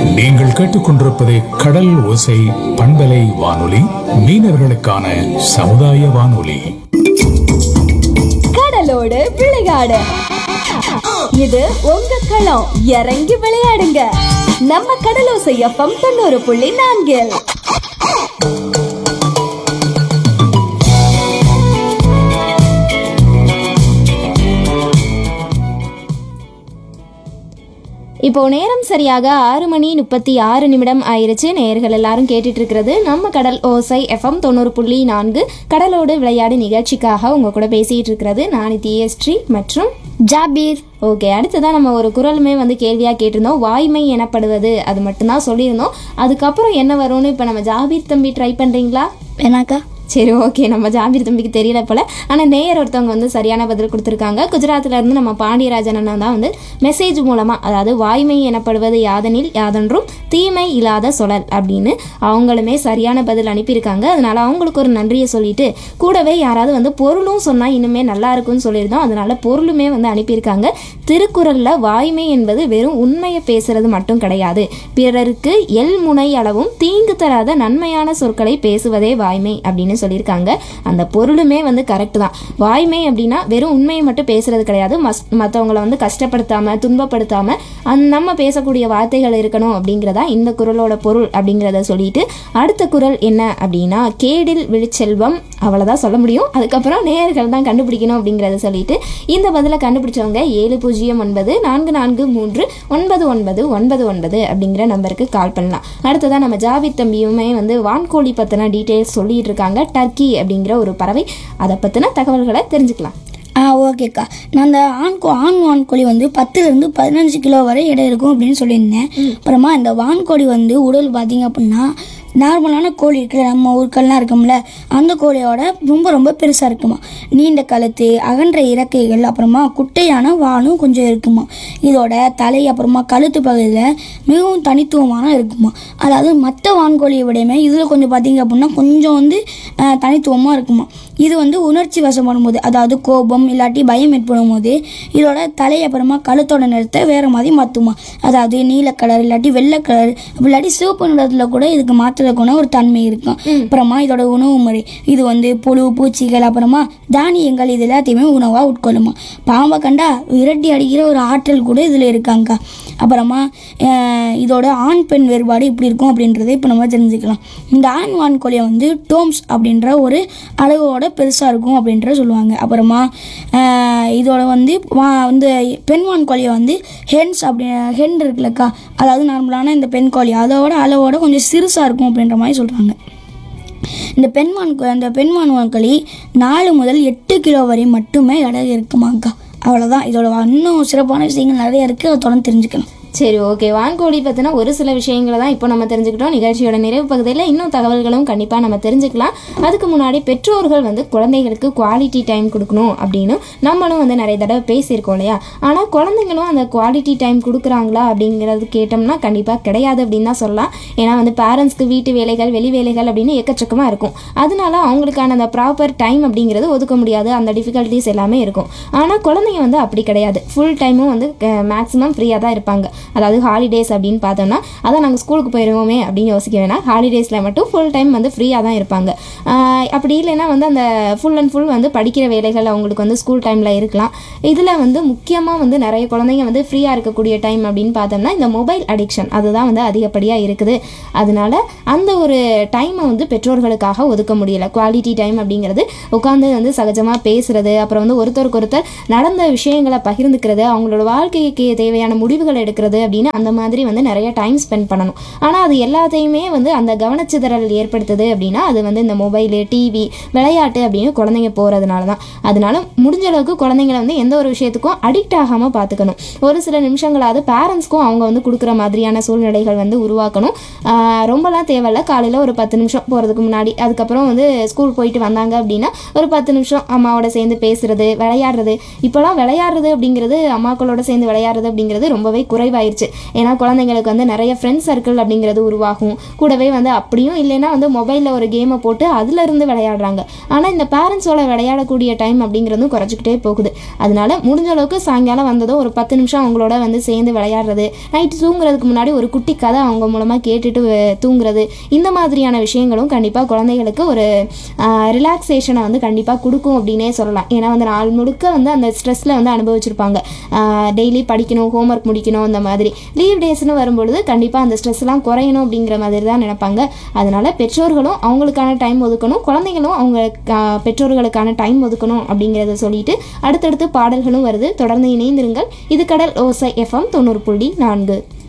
நீங்கள் கேட்டுக்கொண்டிருப்பது கடல் ஓசை பண்பலை வானொலி மீனவர்களுக்கான சமுதாய வானொலி கடலோடு விளையாடு இது உங்க களம் இறங்கி விளையாடுங்க நம்ம கடலோசை எஃப்எம் தொண்ணூறு புள்ளி நான்கில் இப்போ நேரம் சரியாக ஆறு மணி முப்பத்தி ஆறு நிமிடம் ஆயிருச்சு நேயர்கள் எல்லாரும் கேட்டுட்டு இருக்கிறது நம்ம கடல் ஓசை எஃப்எம் தொண்ணூறு புள்ளி நான்கு கடலோடு விளையாடு நிகழ்ச்சிக்காக உங்க கூட பேசிட்டு இருக்கிறது நான் தியஸ்ரீ மற்றும் ஜாபீர் ஓகே அடுத்ததான் நம்ம ஒரு குரலுமே வந்து கேள்வியாக கேட்டிருந்தோம் வாய்மை எனப்படுவது அது மட்டும்தான் சொல்லியிருந்தோம் அதுக்கப்புறம் என்ன வரும்னு இப்போ நம்ம ஜாபீர் தம்பி ட்ரை பண்ணுறீங்களா வேணாக்கா சரி ஓகே நம்ம ஜாபீர் தம்பிக்கு தெரியல போல ஆனால் நேயர் ஒருத்தவங்க வந்து சரியான பதில் கொடுத்துருக்காங்க குஜராத்ல இருந்து நம்ம பாண்டியராஜன் அண்ணா தான் வந்து மெசேஜ் மூலமாக அதாவது வாய்மை எனப்படுவது யாதனில் யாதொன்றும் தீமை இல்லாத சொலல் அப்படின்னு அவங்களுமே சரியான பதில் அனுப்பியிருக்காங்க அதனால அவங்களுக்கு ஒரு நன்றியை சொல்லிட்டு கூடவே யாராவது வந்து பொருளும் சொன்னால் இன்னுமே நல்லா இருக்கும்னு சொல்லியிருந்தோம் அதனால பொருளுமே வந்து அனுப்பியிருக்காங்க திருக்குறளில் வாய்மை என்பது வெறும் உண்மையை பேசுறது மட்டும் கிடையாது பிறருக்கு எல் முனை அளவும் தீங்கு தராத நன்மையான சொற்களை பேசுவதே வாய்மை அப்படின்னு சொல்லியிருக்காங்க அந்த பொருளுமே வந்து கரெக்ட் தான் வாய்மை அப்படின்னா வெறும் உண்மையை மட்டும் பேசுறது கிடையாது மஸ் மற்றவங்களை வந்து கஷ்டப்படுத்தாம துன்பப்படுத்தாம அந்த நம்ம பேசக்கூடிய வார்த்தைகள் இருக்கணும் அப்படிங்கிறதா இந்த குரலோட பொருள் அப்படிங்கிறத சொல்லிட்டு அடுத்த குரல் என்ன அப்படின்னா கேடில் விழிச்செல்வம் அவ்வளோதான் சொல்ல முடியும் அதுக்கப்புறம் நேயர்கள் தான் கண்டுபிடிக்கணும் அப்படிங்கிறத சொல்லிட்டு இந்த பதிலை கண்டுபிடிச்சவங்க ஏழு பூஜ்ஜியம் ஒன்பது நான்கு நான்கு மூன்று ஒன்பது ஒன்பது ஒன்பது ஒன்பது அப்படிங்கிற நம்பருக்கு கால் பண்ணலாம் அடுத்ததான் நம்ம ஜாவித் தம்பியுமே வந்து வான்கோழி பற்றின டீட்டெயில்ஸ் சொல்லிட்டு இருக்காங்க டர்க்கி அப்படிங்கிற ஒரு பறவை அதை பற்றின தகவல்களை தெரிஞ்சுக்கலாம் ஆ ஓகேக்கா நான் அந்த ஆண் கோ ஆண் வான்கோழி வந்து பத்துலேருந்து பதினஞ்சு கிலோ வரை எடை இருக்கும் அப்படின்னு சொல்லியிருந்தேன் அப்புறமா இந்த வான்கோழி வந்து உடல் பார்த்தீங்க அப்படின்னா நார்மலான கோழி இருக்கிற நம்ம ஊருக்கள்லாம் இருக்கும்ல அந்த கோழியோட ரொம்ப ரொம்ப பெருசாக இருக்குமா நீண்ட கழுத்து அகன்ற இறக்கைகள் அப்புறமா குட்டையான வாலும் கொஞ்சம் இருக்குமா இதோட தலை அப்புறமா கழுத்து பகுதியில் மிகவும் தனித்துவமான இருக்குமா அதாவது மற்ற வான்கோழியை விடையுமே இதில் கொஞ்சம் பார்த்தீங்க அப்படின்னா கொஞ்சம் வந்து தனித்துவமாக இருக்குமா இது வந்து உணர்ச்சி வசப்படும் போது அதாவது கோபம் இல்லாட்டி பயம் ஏற்படும் போது இதோட தலை அப்புறமா கழுத்தோட நிறத்தை வேற மாதிரி மாற்றுமா அதாவது நீல கலர் இல்லாட்டி வெள்ளை கலர் இல்லாட்டி சிவப்பு நிறத்தில் கூட இதுக்கு மாற்றுறதுக்கான ஒரு தன்மை இருக்கும் அப்புறமா இதோட உணவு முறை இது வந்து புழு பூச்சிகள் அப்புறமா தானியங்கள் இது எல்லாத்தையுமே உணவாக உட்கொள்ளுமா பாம்பை கண்டா விரட்டி அடிக்கிற ஒரு ஆற்றல் கூட இதில் இருக்காங்க அப்புறமா அஹ், இதோட ஆண் பெண் வேறுபாடு இப்படி இருக்கும் அப்படின்றத இப்போ நம்ம தெரிஞ்சுக்கலாம் இந்த ஆண் வான்கோழியை வந்து டோம்ஸ் அப்படின்ற ஒரு அளவோட பெருசாக இருக்கும் அப்படின்ற சொல்லுவாங்க அப்புறமா அஹ், இதோட வந்து வா வந்து பெண் வான்கோழியை வந்து ஹென்ஸ் அப்படி ஹென் இருக்குல்லக்கா அதாவது நார்மலான இந்த பெண் கோழி அதோட அளவோட கொஞ்சம் சிறுசாக இருக்கும் அப்படின்ற மாதிரி சொல்கிறாங்க இந்த பெண்மான் அந்த பெண்மான் வான்களி நாலு முதல் எட்டு கிலோ வரை மட்டுமே எடை இருக்குமாக்கா அவ்வளோதான் இதோட இன்னும் சிறப்பான விஷயங்கள் நிறைய இருக்குது அதை தொடர்ந்து தெரிஞ்சுக்கலாம் சரி ஓகே வான்கோழி பற்றின ஒரு சில விஷயங்களை தான் இப்போ நம்ம தெரிஞ்சுக்கிட்டோம் நிகழ்ச்சியோட நிறைவு பகுதியில் இன்னும் தகவல்களும் கண்டிப்பாக நம்ம தெரிஞ்சுக்கலாம் அதுக்கு முன்னாடி பெற்றோர்கள் வந்து குழந்தைகளுக்கு குவாலிட்டி டைம் கொடுக்கணும் அப்படின்னு நம்மளும் வந்து நிறைய தடவை பேசியிருக்கோம் இல்லையா ஆனால் குழந்தைங்களும் அந்த குவாலிட்டி டைம் கொடுக்குறாங்களா அப்படிங்கிறது கேட்டோம்னா கண்டிப்பாக கிடையாது அப்படின்னு தான் சொல்லலாம் ஏன்னா வந்து பேரண்ட்ஸ்க்கு வீட்டு வேலைகள் வெளி வேலைகள் அப்படின்னு எக்கச்சக்கமாக இருக்கும் அதனால அவங்களுக்கான அந்த ப்ராப்பர் டைம் அப்படிங்கிறது ஒதுக்க முடியாது அந்த டிஃபிகல்ட்டிஸ் எல்லாமே இருக்கும் ஆனால் குழந்தைங்க வந்து அப்படி கிடையாது ஃபுல் டைமும் வந்து மேக்ஸிமம் ஃப்ரீயாக தான் இருப்பாங்க அதாவது ஹாலிடேஸ் அப்படின்னு பார்த்தோம்னா அதான் நாங்கள் ஸ்கூலுக்கு போயிடுவோமே அப்படின்னு யோசிக்க வேணாம் ஹாலிடேஸில் மட்டும் ஃபுல் டைம் வந்து ஃப்ரீயாக தான் இருப்பாங்க ஆஹ் அப்படி இல்லைன்னா வந்து அந்த ஃபுல் அண்ட் ஃபுல் வந்து படிக்கிற வேலைகள் அவங்களுக்கு வந்து ஸ்கூல் டைமில் இருக்கலாம் இதில் வந்து முக்கியமாக வந்து நிறைய குழந்தைங்க வந்து ஃப்ரீயாக இருக்கக்கூடிய டைம் அப்படின்னு பார்த்தோம்னா இந்த மொபைல் அடிக்ஷன் அதுதான் வந்து அதிகப்படியாக இருக்குது அதனால அந்த ஒரு டைமை வந்து பெற்றோர்களுக்காக ஒதுக்க முடியல குவாலிட்டி டைம் அப்படிங்கிறது உட்காந்து வந்து சகஜமாக பேசுறது அப்புறம் வந்து ஒருத்தருக்கு ஒருத்தர் நடந்த விஷயங்களை பகிர்ந்துக்கிறது அவங்களோட வாழ்க்கைக்கு தேவையான முடிவுகள் எடுக்கிறது அப்படின்னு அந்த மாதிரி வந்து நிறைய டைம் ஸ்பெண்ட் பண்ணணும் ஆனால் அது எல்லாத்தையுமே வந்து அந்த கவனச்சிதறல் ஏற்படுத்துது அப்படின்னா அது வந்து இந்த மொபைலு டிவி விளையாட்டு அப்படின்னு குழந்தைங்க போகிறதுனால தான் அதனால முடிஞ்ச அளவுக்கு குழந்தைங்களை வந்து எந்த ஒரு விஷயத்துக்கும் அடிக்ட் ஆகாமல் பார்த்துக்கணும் ஒரு சில நிமிஷங்களாவது பேரண்ட்ஸ்க்கும் அவங்க வந்து கொடுக்குற மாதிரியான சூழ்நிலைகள் வந்து உருவாக்கணும் ஆஹ் ரொம்பலாம் தேவையில்ல காலையில் ஒரு பத்து நிமிஷம் போகிறதுக்கு முன்னாடி அதுக்கப்புறம் வந்து ஸ்கூல் போயிட்டு வந்தாங்க அப்படின்னா ஒரு பத்து நிமிஷம் அம்மாவோட சேர்ந்து பேசுறது விளையாடுறது இப்போலாம் விளையாடுறது அப்படிங்கிறது அம்மாக்களோட சேர்ந்து விளையாடுறது அப்படிங்கிறது ரொம்பவே குறைவாக குறைவாயிருச்சு ஏன்னா குழந்தைங்களுக்கு வந்து நிறைய ஃப்ரெண்ட்ஸ் சர்க்கிள் அப்படிங்கிறது உருவாகும் கூடவே வந்து அப்படியும் இல்லைன்னா வந்து மொபைலில் ஒரு கேமை போட்டு அதுல இருந்து விளையாடுறாங்க ஆனால் இந்த பேரண்ட்ஸோட விளையாடக்கூடிய டைம் அப்படிங்கிறதும் குறைச்சிக்கிட்டே போகுது அதனால முடிஞ்ச அளவுக்கு சாயங்காலம் வந்ததும் ஒரு பத்து நிமிஷம் அவங்களோட வந்து சேர்ந்து விளையாடுறது நைட்டு தூங்குறதுக்கு முன்னாடி ஒரு குட்டி கதை அவங்க மூலமாக கேட்டுட்டு அஹ், தூங்குறது இந்த மாதிரியான விஷயங்களும் கண்டிப்பாக குழந்தைகளுக்கு ஒரு ரிலாக்ஸேஷனை வந்து கண்டிப்பாக கொடுக்கும் அப்படின்னே சொல்லலாம் ஏன்னா வந்து நாள் முழுக்க வந்து அந்த ஸ்ட்ரெஸ்ஸில் வந்து அனுபவிச்சிருப்பாங்க டெய்லி படிக்கணும் ஹோம்ஒர்க் முடிக்கணும் இந்த மாதிரி லீவ் டேஸ்னு வரும்பொழுது கண்டிப்பாக அந்த ஸ்ட்ரெஸ்லாம் குறையணும் அப்படிங்கிற மாதிரி தான் நினைப்பாங்க அதனால பெற்றோர்களும் அவங்களுக்கான டைம் ஒதுக்கணும் குழந்தைகளும் அவங்க ஆஹ், பெற்றோர்களுக்கான டைம் ஒதுக்கணும் அப்படிங்கிறத சொல்லிட்டு அடுத்தடுத்து பாடல்களும் வருது தொடர்ந்து இணைந்திருங்கள் இது கடல் ஓசை எஃப்எம் தொண்ணூறு புள்ளி நான்கு